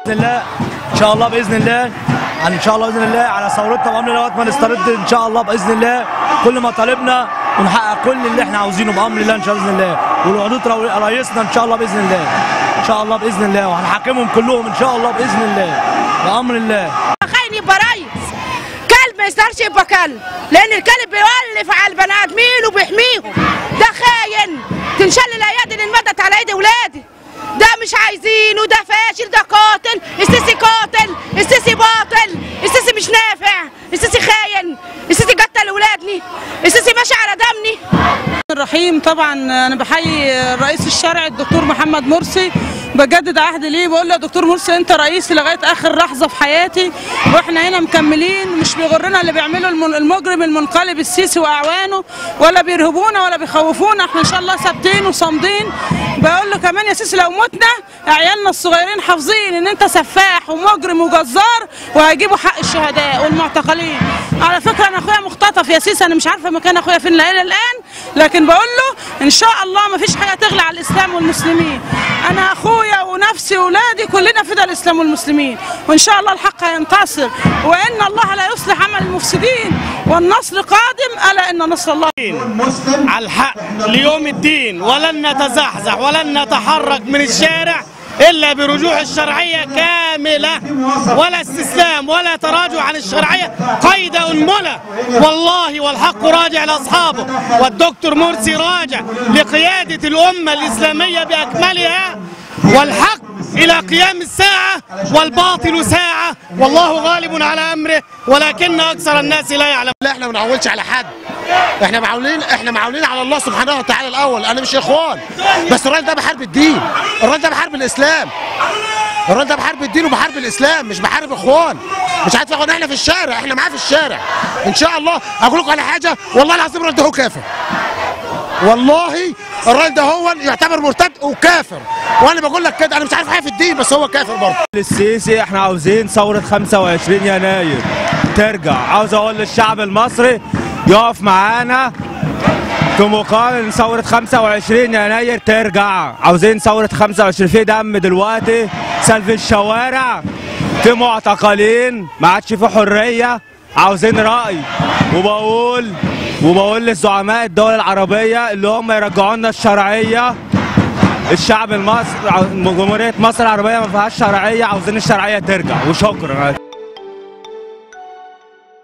باذن الله ان شاء الله باذن الله ان شاء الله باذن الله على ثورتنا بامر الله لغايه ما نسترد ان شاء الله باذن الله كل مطالبنا ونحقق كل اللي احنا عاوزينه بامر الله ان شاء الله باذن الله والوعود رو- رئيسنا ان شاء الله باذن الله ان شاء الله باذن الله وهنحاكمهم كلهم ان شاء الله باذن الله بامر الله خاين يبقى ريس كلب ما يستاهلش يبقى كلب لان الكلب بيولف على البني ادمين وبيحميهم ده خاين تنشل الايادي اللي انمدت على ايدي ولادي ده مش عايزينه ده فاشل ده قاتل السيسي قاتل السيسي باطل السيسي مش نافع السيسي خاين السيسي قتل ولادني السيسي ماشي على دمني الرحيم طبعا انا بحيي الرئيس الشرعي الدكتور محمد مرسي بجدد عهد ليه بقول له يا دكتور مرسي انت رئيسي لغايه اخر لحظه في حياتي واحنا هنا مكملين مش بيغرنا اللي بيعمله الم- المجرم المنقلب السيسي واعوانه ولا بيرهبونا ولا بيخوفونا احنا ان شاء الله ثابتين وصامدين بقول له كمان يا سيسي لو متنا عيالنا الصغيرين حافظين ان انت سفاح ومجرم وجزار وهيجيبوا حق الشهداء والمعتقلين على فكره انا اخويا مختطف يا سيسي انا مش عارفه مكان اخويا فين الى الان لكن بقول له ان شاء الله ما فيش حاجه تغلى على الاسلام والمسلمين انا اخويا ونفسي واولادي كلنا فدا الاسلام والمسلمين وان شاء الله الحق هينتصر وان الله لا يصلح عمل المفسدين والنصر قادم الا ان نصر الله على الحق ليوم الدين ولن نتزحزح ولن نتحرك من الشارع الا برجوع الشرعيه كامله ولا استسلام ولا تراجع عن الشرعيه قيد انمله والله والحق راجع لاصحابه والدكتور مرسي راجع لقياده الامه الاسلاميه باكملها والحق الى قيام الساعه والباطل ساعه والله غالب على امره ولكن اكثر الناس لا يعلمون لا احنا ما بنعولش على حد احنا معولين احنا معولين على الله سبحانه وتعالى الاول انا مش اخوان بس الراجل ده بحارب الدين الراجل ده بحارب الاسلام الراجل ده بحارب الدين وبحارب الاسلام مش بحارب اخوان مش عارف اخوان احنا في الشارع احنا معاه في الشارع ان شاء الله اقول لكم على حاجه والله العظيم الراجل ده هو كافر والله الراجل ده هو يعتبر مرتد وكافر وانا بقول لك كده انا مش عارف حاجه في الدين بس هو كافر برضه السيسي احنا عاوزين ثورة 25 يناير ترجع عاوز اقول للشعب المصري يقف معانا في مقابل ثورة 25 يناير ترجع عاوزين ثورة 25 في دم دلوقتي سلف الشوارع في معتقلين ما عادش في حرية عاوزين رأي وبقول وبقول للزعماء الدول العربية اللي هم يرجعوا لنا الشرعية الشعب المصري جمهورية مصر العربية ما فيهاش شرعية عاوزين الشرعية ترجع وشكرا